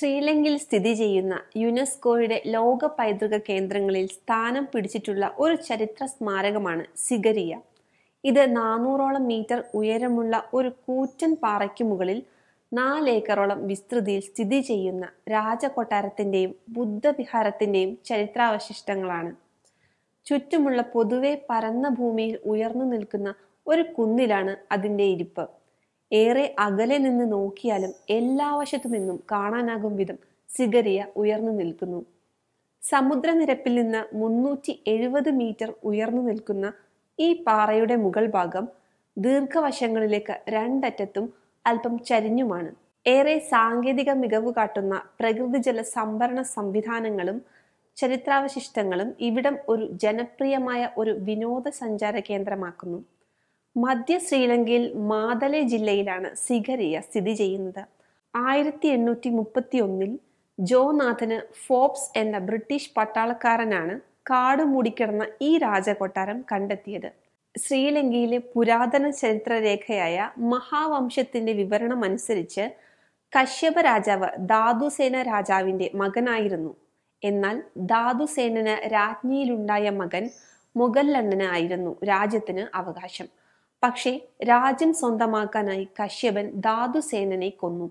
ശ്രീലങ്കയിൽ സ്ഥിതി ചെയ്യുന്ന യുനെസ്കോയുടെ ലോക പൈതൃക കേന്ദ്രങ്ങളിൽ സ്ഥാനം പിടിച്ചിട്ടുള്ള ഒരു ചരിത്ര സ്മാരകമാണ് സിഗരിയ ഇത് നാനൂറോളം മീറ്റർ ഉയരമുള്ള ഒരു കൂറ്റൻ പാറയ്ക്ക് മുകളിൽ നാലേക്കറോളം വിസ്തൃതിയിൽ സ്ഥിതി ചെയ്യുന്ന രാജകൊട്ടാരത്തിന്റെയും ബുദ്ധവിഹാരത്തിന്റെയും ചരിത്രാവശിഷ്ടങ്ങളാണ് ചുറ്റുമുള്ള പൊതുവെ പരന്ന ഭൂമിയിൽ ഉയർന്നു നിൽക്കുന്ന ഒരു കുന്നിലാണ് അതിന്റെ ഇരിപ്പ് ഏറെ അകലെ നിന്ന് നോക്കിയാലും എല്ലാ വശത്തു നിന്നും കാണാനാകും വിധം സിഗരിയ ഉയർന്നു നിൽക്കുന്നു സമുദ്രനിരപ്പിൽ നിന്ന് മുന്നൂറ്റി എഴുപത് മീറ്റർ ഉയർന്നു നിൽക്കുന്ന ഈ പാറയുടെ മുകൾ ഭാഗം ദീർഘവശങ്ങളിലേക്ക് രണ്ടറ്റത്തും അല്പം ചരിഞ്ഞുമാണ് ഏറെ സാങ്കേതിക മികവ് കാട്ടുന്ന പ്രകൃതിജല സംഭരണ സംവിധാനങ്ങളും ചരിത്രാവശിഷ്ടങ്ങളും ഇവിടം ഒരു ജനപ്രിയമായ ഒരു വിനോദസഞ്ചാര കേന്ദ്രമാക്കുന്നു മധ്യ ശ്രീലങ്കയിൽ മാതലെ ജില്ലയിലാണ് സിഗരിയ സ്ഥിതി ചെയ്യുന്നത് ആയിരത്തി എണ്ണൂറ്റി മുപ്പത്തി ഒന്നിൽ ജോനാഥന് ഫോബ്സ് എന്ന ബ്രിട്ടീഷ് പട്ടാളക്കാരനാണ് കാട് മൂടിക്കിടന്ന ഈ രാജകൊട്ടാരം കണ്ടെത്തിയത് ശ്രീലങ്കയിലെ പുരാതന ചരിത്രരേഖയായ മഹാവംശത്തിന്റെ വിവരണം അനുസരിച്ച് കശ്യപ രാജാവ് ധാതുസേന രാജാവിന്റെ മകനായിരുന്നു എന്നാൽ ധാതുസേനന് രാജ്ഞിയിലുണ്ടായ മകൻ മുഗല്ലണ്ണന് ആയിരുന്നു രാജ്യത്തിന് അവകാശം പക്ഷേ രാജ്യം സ്വന്തമാക്കാനായി കശ്യപൻ ധാതുസേനനെ കൊന്നു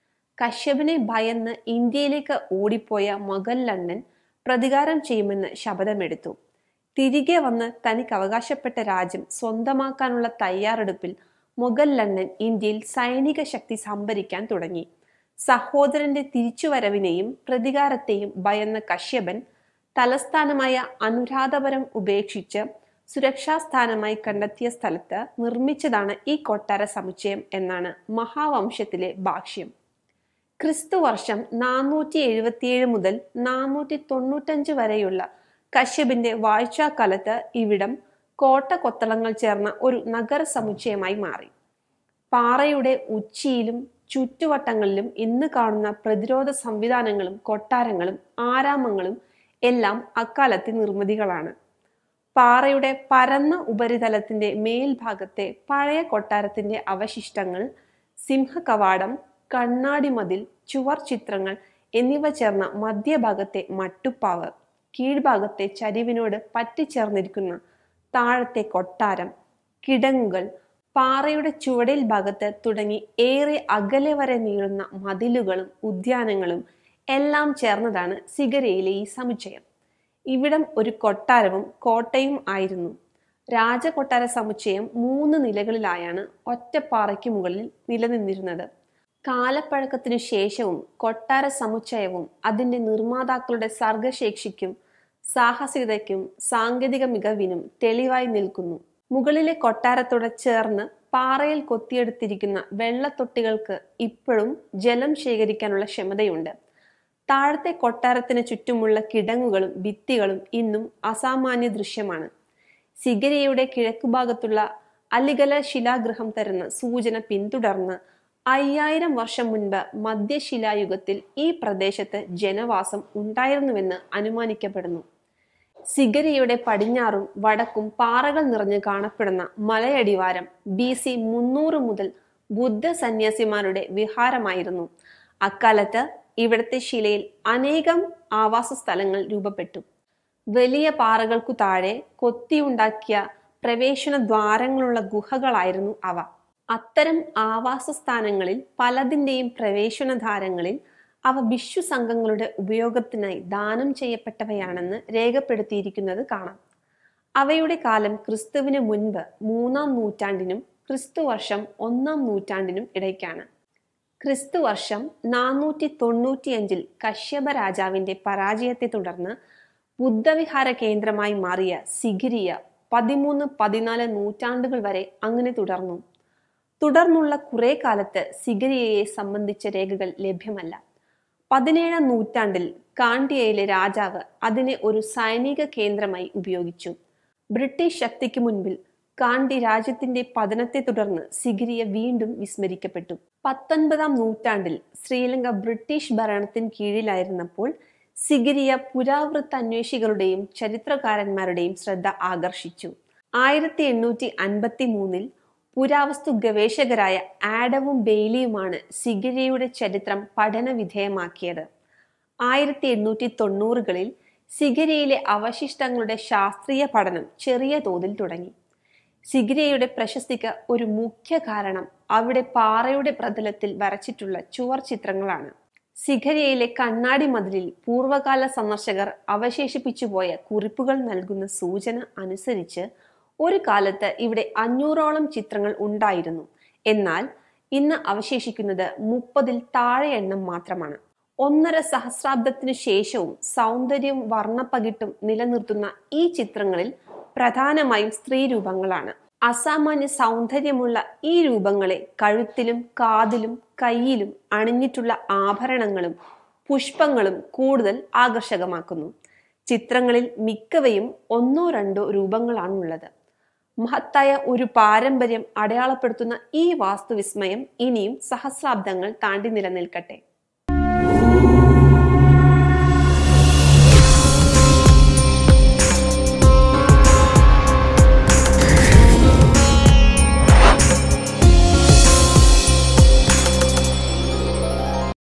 കശ്യപനെ ഭയന്ന് ഇന്ത്യയിലേക്ക് ഓടിപ്പോയ മുഗല്ലണ്ണൻ പ്രതികാരം ചെയ്യുമെന്ന് ശപഥമെടുത്തു തിരികെ വന്ന് തനിക്ക് അവകാശപ്പെട്ട രാജ്യം സ്വന്തമാക്കാനുള്ള തയ്യാറെടുപ്പിൽ മുഗല്ലണ്ണൻ ഇന്ത്യയിൽ സൈനിക ശക്തി സംഭരിക്കാൻ തുടങ്ങി സഹോദരന്റെ തിരിച്ചുവരവിനെയും പ്രതികാരത്തെയും ഭയന്ന കശ്യപൻ തലസ്ഥാനമായ അനുരാധപുരം ഉപേക്ഷിച്ച് സുരക്ഷാസ്ഥാനമായി കണ്ടെത്തിയ സ്ഥലത്ത് നിർമ്മിച്ചതാണ് ഈ കൊട്ടാര സമുച്ചയം എന്നാണ് മഹാവംശത്തിലെ ഭാഷ്യം ക്രിസ്തു വർഷം നാനൂറ്റി എഴുപത്തിയേഴ് മുതൽ നാനൂറ്റി തൊണ്ണൂറ്റഞ്ച് വരെയുള്ള കശ്യപിന്റെ വാഴ്ചാക്കാലത്ത് ഇവിടം കോട്ട കൊത്തളങ്ങൾ ചേർന്ന ഒരു നഗര സമുച്ചയമായി മാറി പാറയുടെ ഉച്ചിയിലും ചുറ്റുവട്ടങ്ങളിലും ഇന്ന് കാണുന്ന പ്രതിരോധ സംവിധാനങ്ങളും കൊട്ടാരങ്ങളും ആരാമങ്ങളും എല്ലാം അക്കാലത്തെ നിർമ്മിതികളാണ് പാറയുടെ പരന്ന ഉപരിതലത്തിന്റെ മേൽഭാഗത്തെ പഴയ കൊട്ടാരത്തിന്റെ അവശിഷ്ടങ്ങൾ സിംഹകവാടം കണ്ണാടി മതിൽ ചുവർ ചിത്രങ്ങൾ എന്നിവ ചേർന്ന മധ്യഭാഗത്തെ മട്ടുപ്പാവ് കീഴ്ഭാഗത്തെ ചരിവിനോട് പറ്റിച്ചേർന്നിരിക്കുന്ന താഴത്തെ കൊട്ടാരം കിടങ്ങുകൾ പാറയുടെ ചുവടിൽ ഭാഗത്ത് തുടങ്ങി ഏറെ അകലെ വരെ നീളുന്ന മതിലുകളും ഉദ്യാനങ്ങളും എല്ലാം ചേർന്നതാണ് സിഗരയിലെ ഈ സമുച്ചയം ഇവിടം ഒരു കൊട്ടാരവും കോട്ടയും ആയിരുന്നു രാജകൊട്ടാര സമുച്ചയം മൂന്ന് നിലകളിലായാണ് ഒറ്റപ്പാറയ്ക്ക് മുകളിൽ നിലനിന്നിരുന്നത് കാലപ്പഴക്കത്തിനു ശേഷവും കൊട്ടാര സമുച്ചയവും അതിന്റെ നിർമ്മാതാക്കളുടെ സർഗശേഷിക്കും സാഹസികതയ്ക്കും സാങ്കേതിക മികവിനും തെളിവായി നിൽക്കുന്നു മുകളിലെ കൊട്ടാരത്തോട് ചേർന്ന് പാറയിൽ കൊത്തിയെടുത്തിരിക്കുന്ന വെള്ളത്തൊട്ടികൾക്ക് ഇപ്പോഴും ജലം ശേഖരിക്കാനുള്ള ക്ഷമതയുണ്ട് താഴത്തെ കൊട്ടാരത്തിന് ചുറ്റുമുള്ള കിടങ്ങുകളും ഭിത്തികളും ഇന്നും അസാമാന്യ ദൃശ്യമാണ് സിഗരിയയുടെ കിഴക്കുഭാഗത്തുള്ള അലിഗല ശിലാഗ്രഹം തരുന്ന സൂചന പിന്തുടർന്ന് അയ്യായിരം വർഷം മുൻപ് മധ്യശിലായുഗത്തിൽ ഈ പ്രദേശത്ത് ജനവാസം ഉണ്ടായിരുന്നുവെന്ന് അനുമാനിക്കപ്പെടുന്നു സിഗരിയുടെ പടിഞ്ഞാറും വടക്കും പാറകൾ നിറഞ്ഞ് കാണപ്പെടുന്ന മലയടിവാരം ബി സി മുന്നൂറ് മുതൽ ബുദ്ധ സന്യാസിമാരുടെ വിഹാരമായിരുന്നു അക്കാലത്ത് ഇവിടത്തെ ശിലയിൽ അനേകം ആവാസ സ്ഥലങ്ങൾ രൂപപ്പെട്ടു വലിയ പാറകൾക്കു താഴെ കൊത്തിയുണ്ടാക്കിയ പ്രവേശന ദ്വാരങ്ങളുള്ള ഗുഹകളായിരുന്നു അവ അത്തരം ആവാസ സ്ഥാനങ്ങളിൽ പലതിൻ്റെയും പ്രവേശനധാരങ്ങളിൽ അവ വിഷു സംഘങ്ങളുടെ ഉപയോഗത്തിനായി ദാനം ചെയ്യപ്പെട്ടവയാണെന്ന് രേഖപ്പെടുത്തിയിരിക്കുന്നത് കാണാം അവയുടെ കാലം ക്രിസ്തുവിന് മുൻപ് മൂന്നാം നൂറ്റാണ്ടിനും ക്രിസ്തു വർഷം ഒന്നാം നൂറ്റാണ്ടിനും ഇടയ്ക്കാണ് ക്രിസ്തു വർഷം നാനൂറ്റി തൊണ്ണൂറ്റിയഞ്ചിൽ കശ്യപ രാജാവിന്റെ പരാജയത്തെ തുടർന്ന് ബുദ്ധവിഹാര കേന്ദ്രമായി മാറിയ സിഗിരിയ പതിമൂന്ന് പതിനാല് നൂറ്റാണ്ടുകൾ വരെ അങ്ങനെ തുടർന്നു തുടർന്നുള്ള കുറെ കാലത്ത് സിഗരിയയെ സംബന്ധിച്ച രേഖകൾ ലഭ്യമല്ല പതിനേഴാം നൂറ്റാണ്ടിൽ കാണ്ടിയയിലെ രാജാവ് അതിനെ ഒരു സൈനിക കേന്ദ്രമായി ഉപയോഗിച്ചു ബ്രിട്ടീഷ് ശക്തിക്ക് മുൻപിൽ കാണ്ടി രാജ്യത്തിന്റെ പതനത്തെ തുടർന്ന് സിഗിരിയ വീണ്ടും വിസ്മരിക്കപ്പെട്ടു പത്തൊൻപതാം നൂറ്റാണ്ടിൽ ശ്രീലങ്ക ബ്രിട്ടീഷ് ഭരണത്തിന് കീഴിലായിരുന്നപ്പോൾ സിഗിരിയ പുരാവൃത്ത അന്വേഷികളുടെയും ചരിത്രകാരന്മാരുടെയും ശ്രദ്ധ ആകർഷിച്ചു ആയിരത്തി എണ്ണൂറ്റി അൻപത്തി മൂന്നിൽ പുരാവസ്തു ഗവേഷകരായ ആഡവും ബെയ്ലിയുമാണ് സിഗിരിയുടെ ചരിത്രം പഠന വിധേയമാക്കിയത് ആയിരത്തി എണ്ണൂറ്റി തൊണ്ണൂറുകളിൽ സിഗിരിയിലെ അവശിഷ്ടങ്ങളുടെ ശാസ്ത്രീയ പഠനം ചെറിയ തോതിൽ തുടങ്ങി സിഗിരിയയുടെ പ്രശസ്തിക്ക് ഒരു മുഖ്യ കാരണം അവിടെ പാറയുടെ പ്രതലത്തിൽ വരച്ചിട്ടുള്ള ചുവർ ചിത്രങ്ങളാണ് സിഗരിയയിലെ കണ്ണാടി മതിലിൽ പൂർവ്വകാല സന്ദർശകർ അവശേഷിപ്പിച്ചുപോയ കുറിപ്പുകൾ നൽകുന്ന സൂചന അനുസരിച്ച് ഒരു കാലത്ത് ഇവിടെ അഞ്ഞൂറോളം ചിത്രങ്ങൾ ഉണ്ടായിരുന്നു എന്നാൽ ഇന്ന് അവശേഷിക്കുന്നത് മുപ്പതിൽ താഴെ എണ്ണം മാത്രമാണ് ഒന്നര സഹസ്രാബ്ദത്തിനു ശേഷവും സൗന്ദര്യവും വർണ്ണപ്പകിട്ടും നിലനിർത്തുന്ന ഈ ചിത്രങ്ങളിൽ പ്രധാനമായും സ്ത്രീ രൂപങ്ങളാണ് അസാമാന്യ സൗന്ദര്യമുള്ള ഈ രൂപങ്ങളെ കഴുത്തിലും കാതിലും കയ്യിലും അണിഞ്ഞിട്ടുള്ള ആഭരണങ്ങളും പുഷ്പങ്ങളും കൂടുതൽ ആകർഷകമാക്കുന്നു ചിത്രങ്ങളിൽ മിക്കവയും ഒന്നോ രണ്ടോ രൂപങ്ങളാണുള്ളത് മഹത്തായ ഒരു പാരമ്പര്യം അടയാളപ്പെടുത്തുന്ന ഈ വാസ്തുവിസ്മയം ഇനിയും സഹസ്രാബ്ദങ്ങൾ താണ്ടി നിലനിൽക്കട്ടെ